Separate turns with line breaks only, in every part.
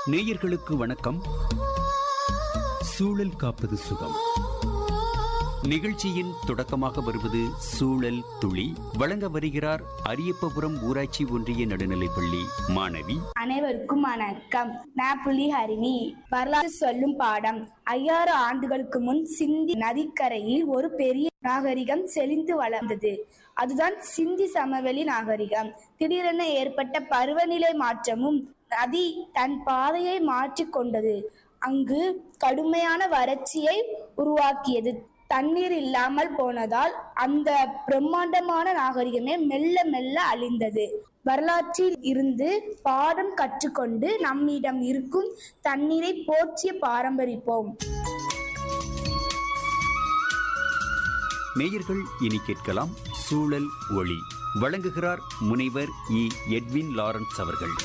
நேயர்களுக்கு வணக்கம் சூழல் காப்பது சுகம் நிகழ்ச்சியின் தொடக்கமாக வருவது சூழல் துளி வழங்க வருகிறார் அரியப்பபுரம் ஊராட்சி ஒன்றிய நடுநிலைப்பள்ளி மாணவி
அனைவருக்கும் வணக்கம் நான் புலி ஹரிணி வரலாறு சொல்லும் பாடம் ஐயாயிரம் ஆண்டுகளுக்கு முன் சிந்தி நதிக்கரையில் ஒரு பெரிய நாகரிகம் செழிந்து வளர்ந்தது அதுதான் சிந்தி சமவெளி நாகரிகம் திடீரென ஏற்பட்ட பருவநிலை மாற்றமும் நதி தன் பாதையை மாற்றிக் கொண்டது அங்கு கடுமையான வறட்சியை உருவாக்கியது தண்ணீர் இல்லாமல் போனதால் அந்த பிரம்மாண்டமான நாகரிகமே மெல்ல மெல்ல அழிந்தது வரலாற்றில் இருந்து பாடம் கற்றுக்கொண்டு நம்மிடம் இருக்கும் தண்ணீரை போற்றிய பாரம்பரிப்போம்
நேயர்கள் இனி கேட்கலாம் சூழல் ஒளி வழங்குகிறார் முனைவர் இ எட்வின் லாரன்ஸ் அவர்கள்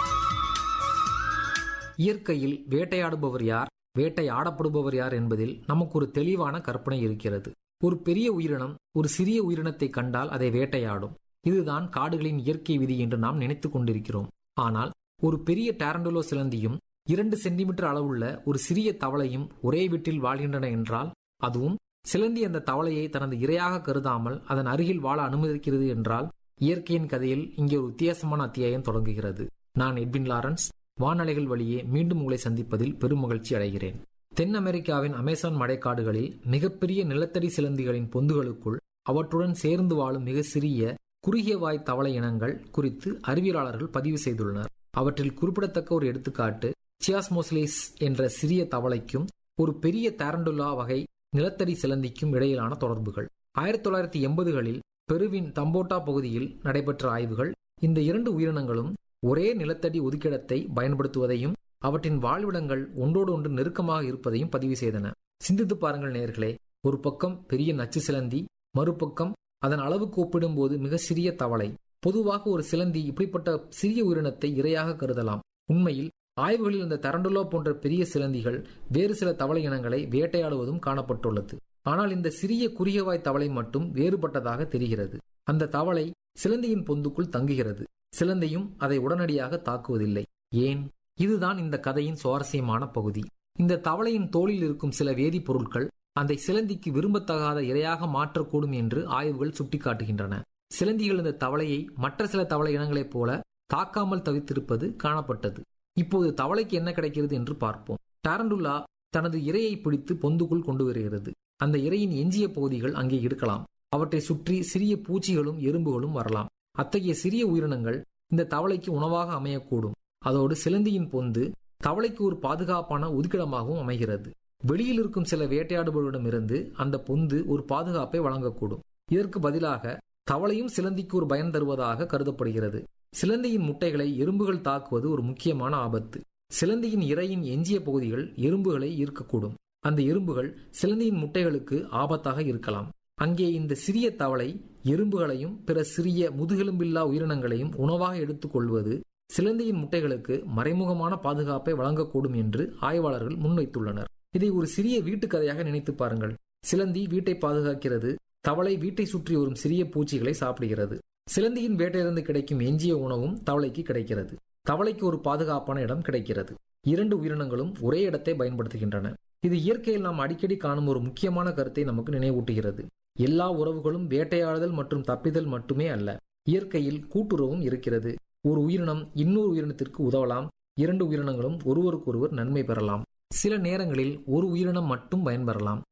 இயற்கையில் வேட்டையாடுபவர் யார் வேட்டை ஆடப்படுபவர் யார் என்பதில் நமக்கு ஒரு தெளிவான கற்பனை இருக்கிறது ஒரு பெரிய உயிரினம் ஒரு சிறிய உயிரினத்தை கண்டால் அதை வேட்டையாடும் இதுதான் காடுகளின் இயற்கை விதி என்று நாம் நினைத்துக் கொண்டிருக்கிறோம் ஆனால் ஒரு பெரிய டாரண்டோலோ சிலந்தியும் இரண்டு சென்டிமீட்டர் அளவுள்ள ஒரு சிறிய தவளையும் ஒரே வீட்டில் வாழ்கின்றன என்றால் அதுவும் சிலந்தி அந்த தவளையை தனது இரையாக கருதாமல் அதன் அருகில் வாழ அனுமதிக்கிறது என்றால் இயற்கையின் கதையில் இங்கே ஒரு வித்தியாசமான அத்தியாயம் தொடங்குகிறது நான் எட்வின் லாரன்ஸ் வானலைகள் வழியே மீண்டும் உங்களை சந்திப்பதில் பெரும் மகிழ்ச்சி அடைகிறேன் தென் அமெரிக்காவின் அமேசான் மழைக்காடுகளில் மிகப்பெரிய நிலத்தடி சிலந்திகளின் பொந்துகளுக்குள் அவற்றுடன் சேர்ந்து வாழும் மிக சிறிய குறுகிய வாய் தவளை இனங்கள் குறித்து அறிவியலாளர்கள் பதிவு செய்துள்ளனர் அவற்றில் குறிப்பிடத்தக்க ஒரு எடுத்துக்காட்டு சியாஸ்மோஸ்லேஸ் என்ற சிறிய தவளைக்கும் ஒரு பெரிய தாரண்டுலா வகை நிலத்தடி சிலந்திக்கும் இடையிலான தொடர்புகள் ஆயிரத்தி தொள்ளாயிரத்தி எண்பதுகளில் பெருவின் தம்போட்டா பகுதியில் நடைபெற்ற ஆய்வுகள் இந்த இரண்டு உயிரினங்களும் ஒரே நிலத்தடி ஒதுக்கிடத்தை பயன்படுத்துவதையும் அவற்றின் வாழ்விடங்கள் ஒன்றோடு ஒன்று நெருக்கமாக இருப்பதையும் பதிவு செய்தன சிந்தித்து பாருங்கள் நேர்களே ஒரு பக்கம் பெரிய நச்சு சிலந்தி மறுபக்கம் அதன் அளவுக்கு ஒப்பிடும்போது மிக சிறிய தவளை பொதுவாக ஒரு சிலந்தி இப்படிப்பட்ட சிறிய உயிரினத்தை இரையாக கருதலாம் உண்மையில் ஆய்வுகளில் இந்த தரண்டுலோ போன்ற பெரிய சிலந்திகள் வேறு சில தவளை இனங்களை வேட்டையாடுவதும் காணப்பட்டுள்ளது ஆனால் இந்த சிறிய குறுகியவாய் தவளை மட்டும் வேறுபட்டதாக தெரிகிறது அந்த தவளை சிலந்தியின் பொந்துக்குள் தங்குகிறது சிலந்தையும் அதை உடனடியாக தாக்குவதில்லை ஏன் இதுதான் இந்த கதையின் சுவாரஸ்யமான பகுதி இந்த தவளையின் தோளில் இருக்கும் சில வேதிப்பொருட்கள் அந்த சிலந்திக்கு விரும்பத்தகாத இரையாக மாற்றக்கூடும் என்று ஆய்வுகள் சுட்டிக்காட்டுகின்றன சிலந்திகள் இந்த தவளையை மற்ற சில தவளை இனங்களைப் போல தாக்காமல் தவித்திருப்பது காணப்பட்டது இப்போது தவளைக்கு என்ன கிடைக்கிறது என்று பார்ப்போம் டாரண்டுல்லா தனது இரையை பிடித்து பொந்துக்குள் கொண்டு வருகிறது அந்த இரையின் எஞ்சிய பகுதிகள் அங்கே இருக்கலாம் அவற்றை சுற்றி சிறிய பூச்சிகளும் எறும்புகளும் வரலாம் அத்தகைய சிறிய உயிரினங்கள் இந்த தவளைக்கு உணவாக அமையக்கூடும் அதோடு சிலந்தியின் பொந்து தவளைக்கு ஒரு பாதுகாப்பான ஒதுக்கிடமாகவும் அமைகிறது வெளியில் இருக்கும் சில வேட்டையாடுபவர்களிடமிருந்து அந்த பொந்து ஒரு பாதுகாப்பை வழங்கக்கூடும் இதற்கு பதிலாக தவளையும் சிலந்திக்கு ஒரு பயன் தருவதாக கருதப்படுகிறது சிலந்தியின் முட்டைகளை எறும்புகள் தாக்குவது ஒரு முக்கியமான ஆபத்து சிலந்தியின் இரையின் எஞ்சிய பகுதிகள் எறும்புகளை ஈர்க்கக்கூடும் அந்த எறும்புகள் சிலந்தியின் முட்டைகளுக்கு ஆபத்தாக இருக்கலாம் அங்கே இந்த சிறிய தவளை எறும்புகளையும் பிற சிறிய முதுகெலும்பில்லா உயிரினங்களையும் உணவாக எடுத்துக்கொள்வது சிலந்தியின் முட்டைகளுக்கு மறைமுகமான பாதுகாப்பை வழங்கக்கூடும் என்று ஆய்வாளர்கள் முன்வைத்துள்ளனர் இதை ஒரு சிறிய வீட்டுக்கதையாக நினைத்து பாருங்கள் சிலந்தி வீட்டை பாதுகாக்கிறது தவளை வீட்டை சுற்றி வரும் சிறிய பூச்சிகளை சாப்பிடுகிறது சிலந்தியின் வேட்டையிலிருந்து கிடைக்கும் எஞ்சிய உணவும் தவளைக்கு கிடைக்கிறது தவளைக்கு ஒரு பாதுகாப்பான இடம் கிடைக்கிறது இரண்டு உயிரினங்களும் ஒரே இடத்தை பயன்படுத்துகின்றன இது இயற்கையில் நாம் அடிக்கடி காணும் ஒரு முக்கியமான கருத்தை நமக்கு நினைவூட்டுகிறது எல்லா உறவுகளும் வேட்டையாடுதல் மற்றும் தப்பிதல் மட்டுமே அல்ல இயற்கையில் கூட்டுறவும் இருக்கிறது ஒரு உயிரினம் இன்னொரு உயிரினத்திற்கு உதவலாம் இரண்டு உயிரினங்களும் ஒருவருக்கொருவர் நன்மை பெறலாம் சில நேரங்களில் ஒரு உயிரினம் மட்டும் பயன்பெறலாம்